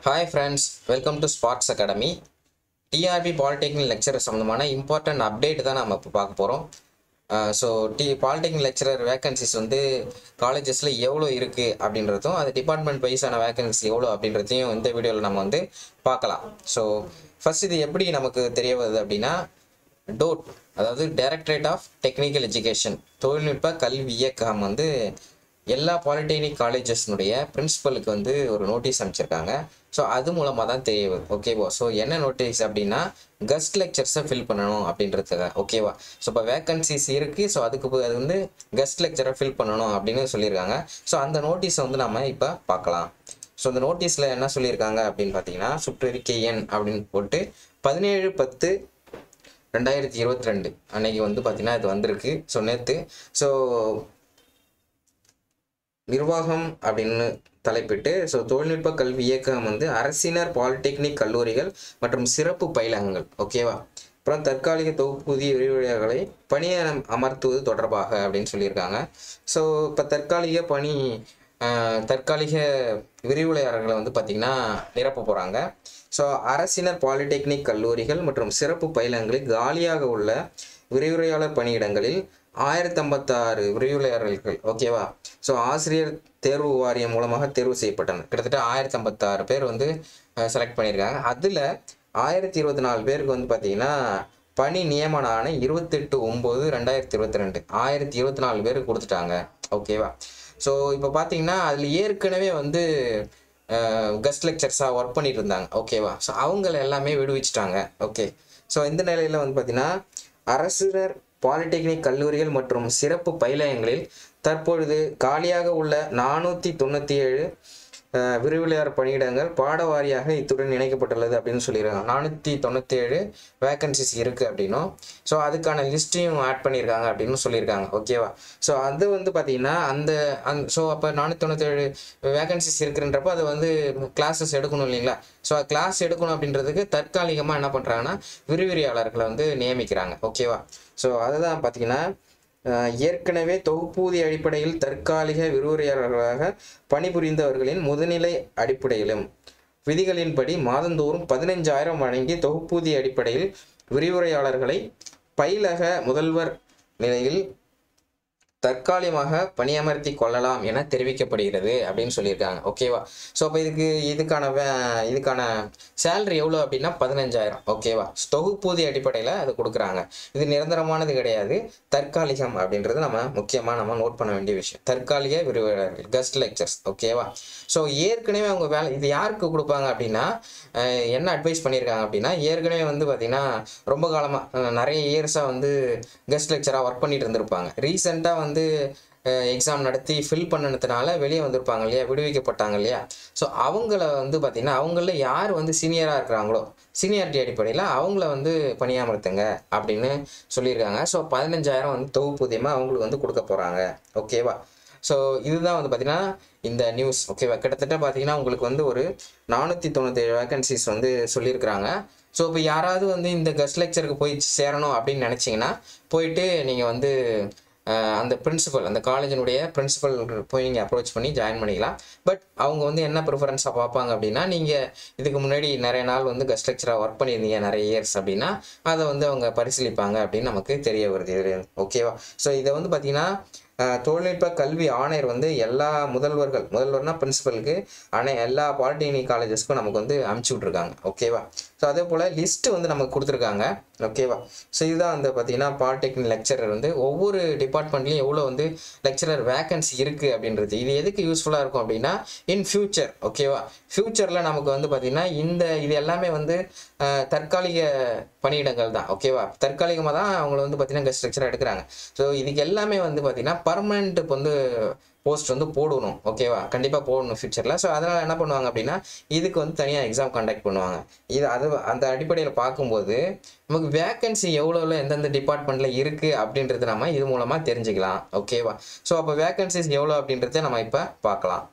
hi friends welcome to ஸ்பார்ட்ஸ் academy TRB polytechnic lecture சம்மந்தமான important update தான் நம்ம இப்போ பார்க்க போகிறோம் so T polytechnic lecturer vacancies வந்து காலேஜஸில் எவ்வளோ இருக்குது அப்படின்றதும் அது டிபார்ட்மெண்ட் வைஸான வேகன்சி எவ்வளோ அப்படின்றதையும் இந்த வீடியோவில் நம்ம வந்து பார்க்கலாம் ஸோ ஃபர்ஸ்ட் இது எப்படி நமக்கு தெரிய வருது அப்படின்னா டோட் அதாவது டைரக்டரேட் ஆஃப் டெக்னிக்கல் எஜுகேஷன் தொழில்நுட்ப கல்வி இயக்ககம் வந்து எல்லா பாலிடெக்னிக் காலேஜஸ்னுடைய பிரின்சிபலுக்கு வந்து ஒரு நோட்டீஸ் அனுப்பிச்சிருக்காங்க ஸோ அது மூலமாக தான் தெரிய வருது ஓகேவா ஸோ என்ன நோட்டீஸ் அப்படின்னா கஸ்ட் லெக்சர்ஸை ஃபில் பண்ணணும் அப்படின்றதுக்காக ஓகேவா ஸோ இப்போ வேகன்சிஸ் இருக்குது ஸோ அதுக்கு போ- அது வந்து கஸ்ட் லெக்சரை ஃபில் பண்ணணும் அப்படின்னு சொல்லியிருக்காங்க ஸோ அந்த நோட்டீஸை வந்து நம்ம இப்போ பார்க்கலாம் ஸோ அந்த நோட்டீஸில் என்ன சொல்லியிருக்காங்க அப்படின்னு பார்த்தீங்கன்னா சுற்றறிக்கை எண் அப்படின்னு போட்டு பதினேழு பத்து ரெண்டாயிரத்தி இருபத்தி ரெண்டு அன்னைக்கு வந்து பார்த்தீங்கன்னா இது வந்திருக்கு ஸோ நேற்று ஸோ நிர்வாகம் அப்படின்னு தலைப்பிட்டு ஸோ தொழில்நுட்ப கல்வி இயக்கம் வந்து அரசினர் பாலிடெக்னிக் கல்லூரிகள் மற்றும் சிறப்பு பயிலகங்கள் ஓகேவா அப்புறம் தற்காலிக தொகுப்பூதிய விரிவுரையாளர்களை பணிய அமர்த்துவது தொடர்பாக அப்படின்னு சொல்லியிருக்காங்க ஸோ இப்போ தற்காலிக பணி ஆஹ், தற்காலிக விரிவுரையாளர்களை வந்து பார்த்திங்கன்னா நிரப்ப போகிறாங்க ஸோ அரசினர் பாலிடெக்னிக் கல்லூரிகள் மற்றும் சிறப்பு பயிலகங்களில் காலியாக உள்ள விரிவுரையாளர் பணியிடங்களில் ஆயிரத்தி ஐம்பத்தாறு விரிவுரையாளர்கள் ஓகேவா ஸோ ஆசிரியர் தேர்வு வாரியம் மூலமாக தேர்வு செய்யப்பட்டனர் கிட்டத்தட்ட ஆயிரத்தி ஐம்பத்தாறு பேர் வந்து செலக்ட் பண்ணியிருக்காங்க அதில் ஆயிரத்தி இருபத்தி நாலு பேருக்கு வந்து பார்த்தீங்கன்னா பணி நியமனம் ஆணை இருபத்தெட்டு ஒம்பது ரெண்டாயிரத்தி இருபத்தி ரெண்டு ஆயிரத்தி இருபத்தி நாலு பேருக்கு கொடுத்துட்டாங்க ஓகேவா ஸோ இப்போ பார்த்தீங்கன்னா அதில் ஏற்கனவே வந்து கெஸ்ட் லெக்சர்ஸாக ஒர்க் பண்ணிட்டு இருந்தாங்க ஓகேவா ஸோ அவங்கள எல்லாமே விடுவிச்சிட்டாங்க ஓகே ஸோ இந்த நிலையில் வந்து பார்த்தீங்கன்னா அரசினர் பாலிடெக்னிக் கல்லூரிகள் மற்றும் சிறப்பு பயிலகங்களில் தற்பொழுது காலியாக உள்ள நானூற்றி தொண்ணூற்றி ஏழு விரிவுரையார் பணியிடங்கள் பாடவாரியாக இத்துடன் இணைக்கப்பட்டுள்ளது அப்படின்னு சொல்லியிருக்காங்க நானூற்றி தொண்ணூற்றி ஏழு வேக்கன்சிஸ் இருக்குது அப்படின்னும் ஸோ அதுக்கான லிஸ்ட்டையும் ஆட் பண்ணியிருக்காங்க அப்படின்னு சொல்லியிருக்காங்க ஓகேவா ஸோ அது வந்து பார்த்தீங்கன்னா அந்த அந் ஸோ அப்போ நானூற்றி தொண்ணூற்றேழு வேகன்சிஸ் இருக்குன்றப்போ அது வந்து கிளாஸஸ் எடுக்கணும் இல்லைங்களா ஸோ கிளாஸ் எடுக்கணும் அப்படின்றதுக்கு தற்காலிகமாக என்ன பண்ணுறாங்கன்னா விரிவுரையாளர்களை வந்து நியமிக்கிறாங்க ஓகேவா ஸோ அதுதான் பார்த்தீங்கன்னா அஹ், ஏற்கனவே தொகுப்பூதிய அடிப்படையில் தற்காலிக விரிவுரையாளர்களாக பணிபுரிந்தவர்களின் முதுநிலை அடிப்படையிலும் விதிகளின்படி மாதந்தோறும் பதினைஞ்சாயிரம் வழங்கி தொகுப்பூதிய அடிப்படையில் விரிவுரையாளர்களை பயிலக முதல்வர் நிலையில் தற்காலிகமாக பணியமர்த்தி கொள்ளலாம் என தெரிவிக்கப்படுகிறது அப்படின்னு சொல்லியிருக்காங்க ஓகேவா ஸோ அப்போ இதுக்கு இதுக்கான வே- இதுக்கான சேலரி எவ்வளோ அப்படின்னா பதினஞ்சாயிரம் ஓகேவா தொகுப்பூதிய அடிப்படையில் அது கொடுக்குறாங்க இது நிரந்தரமானது கிடையாது தற்காலிகம் அப்படின்றது நம்ம முக்கியமாக நம்ம நோட் பண்ண வேண்டிய விஷயம் தற்காலிக விரிவுரையாளர்கள் கஸ்ட் லெக்சர்ஸ் ஓகேவா ஸோ ஏற்கனவே அவங்க வேலை இது யாருக்கு கொடுப்பாங்க அப்படின்னா அஹ், என்ன அட்வைஸ் பண்ணியிருக்காங்க அப்படின்னா ஏற்கனவே வந்து பார்த்திங்கன்னா ரொம்ப காலமாக நிறைய இயர்ஸாக வந்து கெஸ்ட் லெக்சராக ஒர்க் பண்ணிட்டு இருந்திருப்பாங்க ரீசெண்டாக வந்து எக்ஸாம் நடத்தி ஃபில் பண்ணனதுனால வெளியே வந்திருப்பாங்க இல்லையா விடுவிக்கப்பட்டாங்க இல்லையா ஸோ அவங்கள வந்து பார்த்திங்கன்னா அவங்கள யார் வந்து சீனியராக இருக்கிறாங்களோ சீனியாரிட்டி அடிப்படையில் அவங்கள வந்து பணியாமர்த்துங்க அப்படின்னு சொல்லியிருக்காங்க ஸோ பதினஞ்சாயிரம் வந்து தொகுப்பூதியமாக அவங்களுக்கு வந்து கொடுக்க போகிறாங்க ஓகேவா ஸோ இதுதான் வந்து பார்த்தீங்கன்னா இந்த நியூஸ் ஓகேவா கிட்டத்தட்ட பார்த்தீங்கன்னா உங்களுக்கு வந்து ஒரு நானூற்றி தொண்ணூத்தேழு வேகன்சிஸ் வந்து சொல்லியிருக்கிறாங்க ஸோ இப்போ யாராவது வந்து இந்த கெஸ்ட் லெக்சருக்கு போய் சேரணும் அப்படின்னு நினச்சிங்கன்னா போயிட்டு நீங்கள் வந்து அஹ், அந்த பிரின்சிபல் அந்த காலேஜினுடைய பிரின்சிபல் போய் நீங்கள் அப்ரோச் பண்ணி ஜாயின் பண்ணிக்கலாம் பட் அவங்க வந்து என்ன ப்ரிஃபரன்ஸாக பார்ப்பாங்க அப்படின்னா நீங்கள் இதுக்கு முன்னாடி நிறைய நாள் வந்து கெஸ்ட் லெக்சராக ஒர்க் பண்ணியிருந்தீங்க நிறைய இயர்ஸ் அப்படின்னா அதை வந்து அவங்க பரிசீலிப்பாங்க அப்படின்னு நமக்கு தெரிய வருது இது ஓகேவா ஸோ இதை வந்து பார்த்தீங்கன்னா அஹ், தொழில்நுட்ப கல்வி ஆணையர் வந்து எல்லா முதல்வர்கள் முதல்வர்னா பிரின்சிபலுக்கு அனை எல்லா பாலிடெக்னிக் காலேஜஸ்க்கும் நமக்கு வந்து அமுச்சு விட்ருக்காங்க ஓகேவா ஸோ அதே போல் லிஸ்ட்டு வந்து நமக்கு கொடுத்துருக்காங்க ஓகேவா ஸோ இதுதான் வந்து பார்த்தீங்கன்னா பாலிடெக்னிக் லெக்சரர் வந்து ஒவ்வொரு டிபார்ட்மெண்ட்லையும் எவ்வளோ வந்து லெக்சரர் வேகன்சி இருக்குது அப்படின்றது இது எதுக்கு யூஸ்ஃபுல்லாக இருக்கும் அப்படின்னா இன் ஃபியூச்சர் ஓகேவா ஃபியூச்சரில் நமக்கு வந்து பார்த்திங்கன்னா இந்த இது எல்லாமே வந்து அஹ், தற்காலிக பணியிடங்கள் தான் ஓகேவா தற்காலிகமாக தான் அவங்கள வந்து பார்த்திங்கன்னா கெஸ்ட் லெக்சராக எடுக்கிறாங்க ஸோ இதுக்கு எல்லாமே வந்து பார்த்திங்கன்னா பர்மனெண்ட் வந்து போஸ்ட் வந்து போடணும் ஓகேவா கண்டிப்பாக போடணும் ஃபியூச்சரில் ஸோ அதனால் என்ன பண்ணுவாங்க அப்படின்னா இதுக்கு வந்து தனியாக எக்ஸாம் கண்டக்ட் பண்ணுவாங்க இது அது அந்த அடிப்படையில் பார்க்கும்போது நமக்கு வேக்கன்சி எவ்வளோவில் எந்தெந்த டிபார்ட்மெண்ட்டில் இருக்குது அப்படின்றத நம்ம இது மூலமாக தெரிஞ்சுக்கலாம் ஓகேவா ஸோ அப்போ வேக்கன்சிஸ் எவ்வளோ அப்படின்றத நம்ம இப்போ பார்க்கலாம்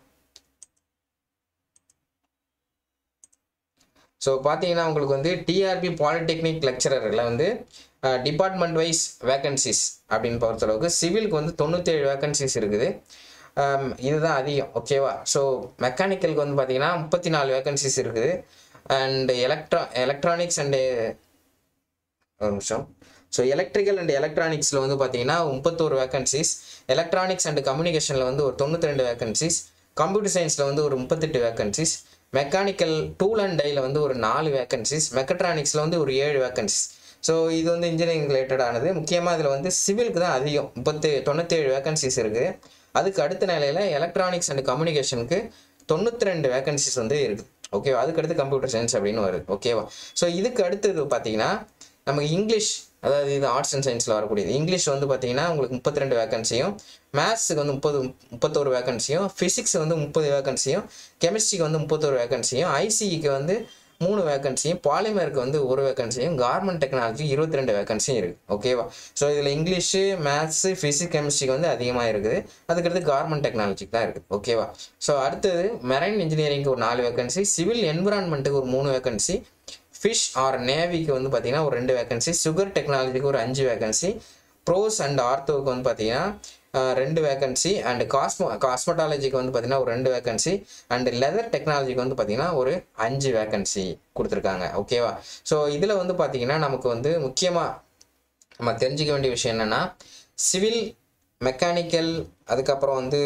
ஸோ பார்த்தீங்கன்னா உங்களுக்கு வந்து டிஆர்பி பாலிடெக்னிக் லெக்சரரில் வந்து டிபார்ட்மெண்ட் வைஸ் வேக்கன்சிஸ் அப்படின்னு பொறுத்தளவுக்கு சிவிலுக்கு வந்து தொண்ணூற்றேழு வேக்கன்சிஸ் இருக்குது ஆம், இதுதான் அதிகம் ஓகேவா ஸோ மெக்கானிக்கலுக்கு வந்து பார்த்தீங்கன்னா முப்பத்தி நாலு வேகன்சிஸ் இருக்குது அண்ட் எலக்ட்ரா எலக்ட்ரானிக்ஸ் அண்டு ஒரு நிமிஷம் ஸோ எலக்ட்ரிக்கல் அண்ட் எலக்ட்ரானிக்ஸில் வந்து பார்த்தீங்கன்னா முப்பத்தோரு வேகன்சிஸ் எலக்ட்ரானிக்ஸ் அண்ட் கம்யூனிகேஷனில் வந்து ஒரு தொண்ணூற்றி ரெண்டு வேகன்சிஸ் கம்ப்யூட்டர் சயின்ஸில் வந்து ஒரு முப்பத்தெட்டு வேகன்சிஸ் மெக்கானிக்கல் டூல் அண்ட் டையில் வந்து ஒரு நாலு வேகன்சிஸ் மெக்கட்ரானிக்ஸில் வந்து ஒரு ஏழு வேகன்சிஸ் ஸோ இது வந்து இன்ஜினியரிங் ரிலேட்டடானது முக்கியமாக இதில் வந்து சிவிலுக்கு தான் அதிகம் முப்பத்து தொண்ணூற்றேழு வேகன்சிஸ் இருக்குது அதுக்கு அடுத்த நிலையில் எலக்ட்ரானிக்ஸ் அண்ட் கம்யூனிகேஷனுக்கு தொண்ணூற்றி ரெண்டு வேகன்சிஸ் வந்து இருக்குது ஓகேவா அதுக்கு அடுத்து கம்ப்யூட்டர் சயின்ஸ் அப்படின்னு வருது ஓகேவா ஸோ இதுக்கு அடுத்தது பார்த்தீங்கன்னா நமக்கு இங்கிலீஷ் அதாவது இது ஆர்ட்ஸ் அண்ட் சயின்ஸில் வரக்கூடியது இங்கிலீஷ் வந்து பார்த்தீங்கன்னா உங்களுக்கு முப்பத்தி ரெண்டு வேகன்சியும் மேத்ஸுக்கு வந்து முப்பது முப்பத்தோரு வேகன்சியும் ஃபிசிக்ஸ் வந்து முப்பது வேகன்சியும் கெமிஸ்ட்ரிக்கு வந்து முப்பத்தோரு வேகன்சியும் ஐசிஇக்கு வந்து மூணு வேகன்சியும் பாலிமருக்கு வந்து ஒரு வேகன்சியும் கார்மெண்ட் டெக்னாலஜி இருபத்தி ரெண்டு வேகன்சியும் இருக்குது ஓகேவா ஸோ இதில் இங்கிலீஷு மேத்ஸு ஃபிசிக்ஸ் கெமிஸ்ட்ரிக்கு வந்து அதிகமாக இருக்குது அதுக்கடுத்து கார்மெண்ட் டெக்னாலஜிக்கு தான் இருக்குது ஓகேவா ஸோ அடுத்தது மெரைன் இன்ஜினியரிங்க்கு ஒரு நாலு வேகன்சி சிவில் என்விரான்மெண்ட்டுக்கு ஒரு மூணு வேகன்சி ஃபிஷ் ஆர் நேவிக்கு வந்து பார்த்தீங்கன்னா ஒரு ரெண்டு வேகன்சி சுகர் டெக்னாலஜிக்கு ஒரு அஞ்சு வேகன்சி ப்ரோஸ் அண்ட் ஆர்த்தோவுக்கு வந்து பார்த்தீங்கன்னா ஆஹ், ரெண்டு வேகன்சி அண்ட் காஸ்மோ காஸ்மெட்டாலஜிக்கு வந்து பார்த்தீங்கன்னா ஒரு ரெண்டு வேகன்சி அண்ட் லெதர் டெக்னாலஜிக்கு வந்து பார்த்தீங்கன்னா ஒரு அஞ்சு வேகன்சி கொடுத்துருக்காங்க ஓகேவா ஸோ இதில் வந்து பார்த்தீங்கன்னா நமக்கு வந்து முக்கியமாக நம்ம தெரிஞ்சுக்க வேண்டிய விஷயம் என்னென்னா சிவில் மெக்கானிக்கல் அதுக்கப்புறம் வந்து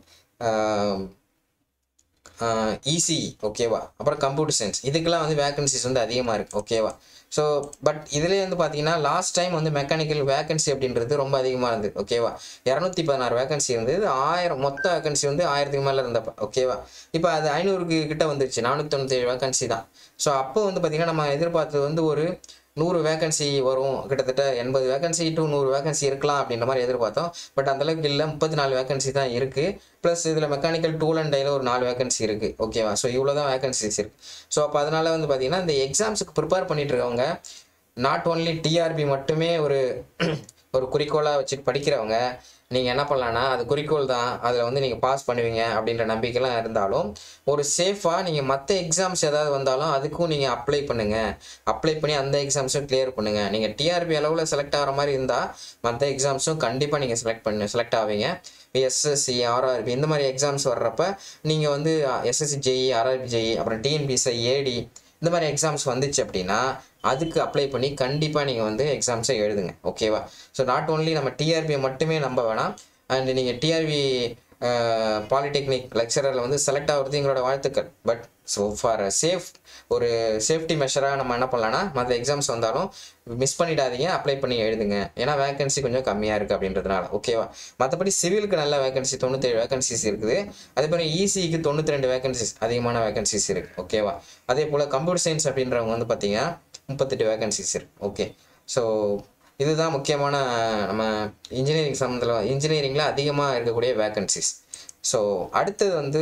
இசி ஓகேவா அப்புறம் கம்ப்யூட்டர் சயின்ஸ் இதுக்கெல்லாம் வந்து வேகன்சிஸ் வந்து அதிகமாக இருக்குது ஓகேவா ஸோ பட் இதுலேயே வந்து பார்த்தீங்கன்னா லாஸ்ட் டைம் வந்து மெக்கானிக்கல் வேகன்சி அப்படின்றது ரொம்ப அதிகமாக இருந்தது ஓகேவா இரநூத்தி பதினாறு வேகன்சி இருந்தது ஆயிரம் மொத்த வேகன்சி வந்து ஆயிரத்துக்கு மேலே இருந்தப்ப ஓகேவா இப்போ அது ஐநூறுக்கு கிட்ட வந்துருச்சு நானூற்றி தொண்ணூத்தேழு வேகன்சி தான் ஸோ அப்போ வந்து பார்த்திங்கன்னா நம்ம எதிர்பார்த்தது வந்து ஒரு நூறு வேகன்சி வரும் கிட்டத்தட்ட எண்பது வேகன்சி டு நூறு வேகன்சி இருக்கலாம் அப்படின்ற மாதிரி எதிர்பார்த்தோம் பட் அந்தளவுக்கு இல்லை முப்பத்தி நாலு வேகன்சி தான் இருக்குது ப்ளஸ் இதில் மெக்கானிக்கல் டூல் அண்ட் டைல ஒரு நாலு வேகன்சி இருக்குது ஓகேவா ஸோ இவ்வளோ தான் வேகன்சிஸ் இருக்குது ஸோ அப்போ அதனால் வந்து பார்த்தீங்கன்னா இந்த எக்ஸாம்ஸுக்கு ப்ரிப்பேர் பண்ணிட்டு இருக்கவங்க நாட் ஓன்லி டிஆர்பி மட்டுமே ஒரு ஒரு குறிக்கோளாக வச்சுட்டு படிக்கிறவங்க நீங்கள் என்ன பண்ணலான்னா அது குறிக்கோள் தான் அதில் வந்து நீங்கள் பாஸ் பண்ணுவீங்க அப்படின்ற நம்பிக்கைலாம் இருந்தாலும் ஒரு சேஃபாக நீங்கள் மற்ற எக்ஸாம்ஸ் ஏதாவது வந்தாலும் அதுக்கும் நீங்கள் அப்ளை பண்ணுங்கள் அப்ளை பண்ணி அந்த எக்ஸாம்ஸும் கிளியர் பண்ணுங்கள் நீங்கள் டிஆர்பி அளவில் செலக்ட் ஆகிற மாதிரி இருந்தால் மற்ற எக்ஸாம்ஸும் கண்டிப்பாக நீங்கள் செலக்ட் பண்ணு செலக்ட் ஆவீங்க எஸ்எஸ்சி ஆர்ஆர்பி இந்த மாதிரி எக்ஸாம்ஸ் வர்றப்ப நீங்கள் வந்து எஸ்எஸ்சி ஜெஇ ஆர்ஆர்பி ஜெஇ அப்புறம் டிஎன்பிஎஸ்ஐ ஏடி இந்த மாதிரி எக்ஸாம்ஸ் வந்துச்சு அப்படின்னா அதுக்கு அப்ளை பண்ணி கண்டிப்பாக நீங்கள் வந்து எக்ஸாம்ஸை எழுதுங்க ஓகேவா ஸோ நாட் ஓன்லி நம்ம டிஆர்பியை மட்டுமே நம்ப வேணாம் அண்ட் நீங்கள் டிஆர்பி பாலிடெக்னிக் லெக்சரரில் வந்து செலக்ட் ஆகிறது எங்களோட வாழ்த்துக்கள் பட் ஸோ ஃபார் சேஃப் ஒரு சேஃப்டி மெஷராக நம்ம என்ன பண்ணலாம்னா மற்ற எக்ஸாம்ஸ் வந்தாலும் மிஸ் பண்ணிடாதீங்க அப்ளை பண்ணி எழுதுங்க ஏன்னா வேகன்சி கொஞ்சம் கம்மியாக இருக்குது அப்படின்றதுனால ஓகேவா மற்றபடி சிவிலுக்கு நல்ல வேகன்சி தொண்ணூத்தேழு வேகன்சிஸ் இருக்குது அதே போல் இசிக்கு தொண்ணூற்றி ரெண்டு வேகன்சிஸ் அதிகமான வேகன்சிஸ் இருக்குது ஓகேவா அதே போல் கம்ப்யூட்டர் சயின்ஸ் அப்படின்றவங்க வந்து பார்த்தீங்கன்னா முப்பத்தெட்டு வேகன்சிஸ் இருக்குது ஓகே ஸோ இதுதான் முக்கியமான நம்ம இன்ஜினியரிங் சம்மந்தத்தில் இன்ஜினியரிங்கில் அதிகமாக இருக்கக்கூடிய வேகன்சிஸ் ஸோ அடுத்தது வந்து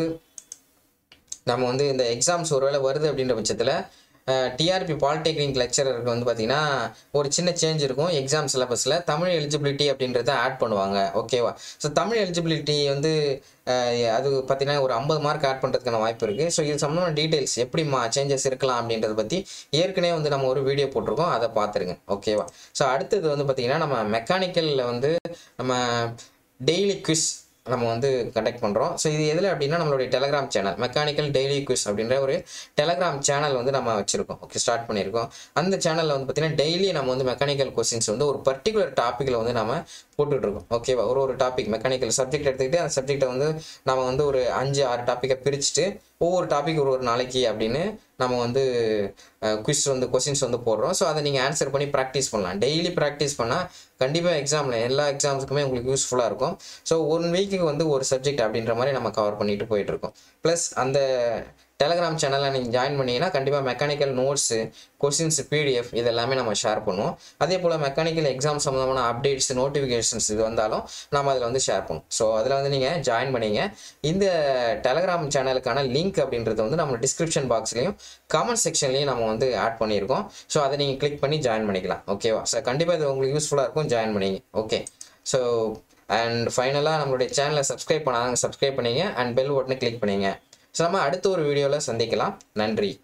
நம்ம வந்து இந்த எக்ஸாம்ஸ் ஒருவேளை வருது அப்படின்ற பட்சத்தில் டிஆர்பி பாலிடெக்னிக் லெக்சரருக்கு வந்து பார்த்திங்கன்னா ஒரு சின்ன சேஞ்ச் இருக்கும் எக்ஸாம் சிலபஸில் தமிழ் எலிஜிபிலிட்டி அப்படின்றத ஆட் பண்ணுவாங்க ஓகேவா ஸோ தமிழ் எலிஜிபிலிட்டி வந்து அஹ், அது பார்த்தீங்கன்னா ஒரு ஐம்பது மார்க் ஆட் பண்ணுறதுக்கான வாய்ப்பு இருக்குது ஸோ இது சம்மந்தமான டீட்டெயில்ஸ் எப்படி மா சேஞ்சஸ் இருக்கலாம் அப்படின்றத பற்றி ஏற்கனவே வந்து நம்ம ஒரு வீடியோ போட்டிருக்கோம் அதை பார்த்துருங்க ஓகேவா ஸோ அடுத்தது வந்து பார்த்திங்கன்னா நம்ம மெக்கானிக்கலில் வந்து நம்ம டெய்லி குவிஸ் நம்ம வந்து கண்டக்ட் பண்ணுறோம் ஸோ இது எதில் அப்படின்னா நம்மளுடைய Telegram channel mechanical daily quiz அப்படின்ற ஒரு டெலகிராம் சேனல் வந்து நம்ம வச்சுருக்கோம் ஓகே ஸ்டார்ட் பண்ணியிருக்கோம் அந்த சேனலில் வந்து பார்த்திங்கன்னா டெய்லி நம்ம வந்து மெக்கானிக்கல் கொஸ்டின்ஸ் வந்து ஒரு பர்டிகுலர் டாப்பிக்கில் வந்து நம்ம போட்டுட்ருக்கோம் ஓகேவா ஒரு ஒரு டாபிக் மெக்கானிக்கல் சப்ஜெக்ட் எடுத்துக்கிட்டு அந்த சப்ஜெக்டை வந்து நம்ம வந்து ஒரு அஞ்சு ஆறு டாப்பிக்கை பிரிச்சுட்டு ஒவ்வொரு டாபிக் ஒரு ஒரு நாளைக்கு அப்படின்னு நம்ம வந்து குவிஸ் வந்து கொஸ்டின்ஸ் வந்து போடுறோம் ஸோ அதை நீங்கள் ஆன்சர் பண்ணி ப்ராக்டிஸ் பண்ணலாம் டெய்லி ப்ராக்டிஸ் பண்ணால் கண்டிப்பாக எக்ஸாமில் எல்லா எக்ஸாம்ஸுக்குமே உங்களுக்கு யூஸ்ஃபுல்லாக இருக்கும் ஸோ ஒன் வீக்குக்கு வந்து ஒரு சப்ஜெக்ட் அப்படின்ற மாதிரி நம்ம கவர் பண்ணிட்டு போயிட்டுருக்கோம் ப்ளஸ் அந்த டெலகிராம் சேனலில் நீங்கள் ஜாயின் பண்ணீங்கன்னா கண்டிப்பாக மெக்கானிக்கல் நோட்ஸு கொஸ்டின்ஸ் பிடிஎஃப் இது எல்லாமே நம்ம ஷேர் பண்ணுவோம் அதே போல் மெக்கானிக்கல் எக்ஸாம் சம்மந்தமான அப்டேட்ஸ் நோட்டிஃபிகேஷன்ஸ் இது வந்தாலும் நம்ம அதில் வந்து ஷேர் பண்ணுவோம் ஸோ அதில் வந்து நீங்கள் ஜாயின் பண்ணீங்க இந்த டெலகிராம் சேனலுக்கான லிங்க் அப்படின்றது வந்து நம்ம டிஸ்கிரிப்ஷன் பாக்ஸ்லையும் கமெண்ட் செக்ஷன்லையும் நம்ம வந்து ஆட் பண்ணியிருக்கோம் ஸோ அதை நீங்கள் கிளிக் பண்ணி ஜாயின் பண்ணிக்கலாம் ஓகேவா ஸோ கண்டிப்பாக இது உங்களுக்கு யூஸ்ஃபுல்லாக இருக்கும் ஜாயின் பண்ணிங்க ஓகே ஸோ அண்ட் ஃபைனலாக நம்மளுடைய சேனலை சப்ஸ்கிரைப் பண்ணாங்க சப்ஸ்கிரைப் பண்ணீங்க அண்ட் பெல் பட்டனை கிளிக் பண்ணீங்க ஸோ நம்ம அடுத்த ஒரு வீடியோவில் சந்திக்கலாம் நன்றி